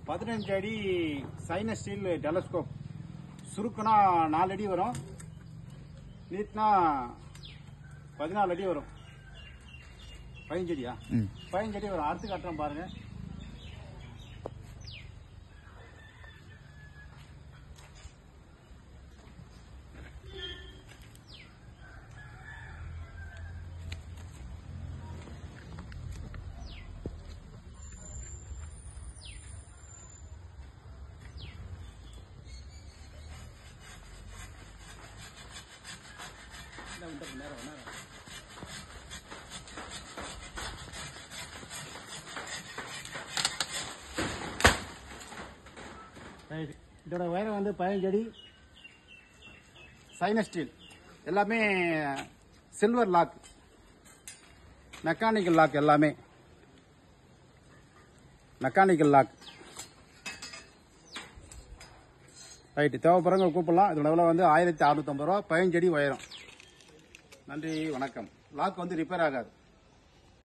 பதினஞ்சு அடி சைனஸ் ஸ்டீல் டெலஸ்கோப் சுருக்குனா நாலு அடி வரும் நீட்னா பதினாலு அடி வரும் பதினஞ்சு அடியா ம் பதினஞ்சு அடி வரும் அடுத்து கட்டுறோம் பாருங்க ரைட் இதோட உயரம் வந்து பதினஞ்சு அடி சைனஸ் ஸ்டீல் எல்லாமே சில்வர் லாக் மெக்கானிக்கல் லாக் எல்லாமே மெக்கானிக்கல் லாக் ரைட்டு தேவைப்படுறவங்க கூப்பிடலாம் இதோட விலை வந்து ஆயிரத்தி அறுநூத்தம்பது ரூபா பதினஞ்சு அடி உயரம் நன்றி வணக்கம் லாக் வந்து ரிப்பேர் ஆகாது